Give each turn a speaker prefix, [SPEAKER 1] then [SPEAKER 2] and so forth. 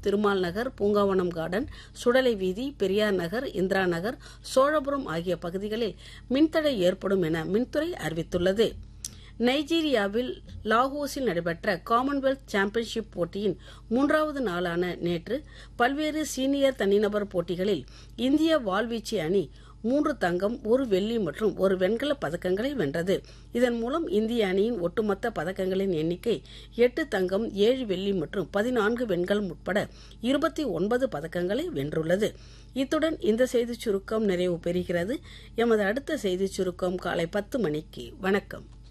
[SPEAKER 1] திருமால் நகர் பூங்காவனம் கார்டன் சுடலை வீதி பெரியார் நகர் இந்திரா நகர் சோழபுரம் ஆகிய பகுதிகளில் மின்தடை ஏற்படும் என மின்துறை அறிவித்துள்ளது நைஜீரியாவில் லாகோஸில் நடைபெற்ற காமன்வெல்த் சாம்பியன்ஷிப் போட்டியின் மூன்றாவது நாளான நேற்று பல்வேறு சீனியர் தனிநபர் போட்டிகளில் இந்திய வாள்வீச்சு அணி மூன்று தங்கம் ஒரு வெள்ளி மற்றும் ஒரு வெண்கல பதக்கங்களை வென்றது இதன் மூலம் இந்திய அணியின் ஒட்டுமொத்த பதக்கங்களின் எண்ணிக்கை எட்டு தங்கம் ஏழு வெள்ளி மற்றும் பதினான்கு வெண்கலம் உட்பட இருபத்தி ஒன்பது பதக்கங்களை வென்றுள்ளது இத்துடன் இந்த செய்திச் சுருக்கம் நிறைவு பெறுகிறது எமது அடுத்த செய்திச் சுருக்கம் காலை பத்து மணிக்கு வணக்கம்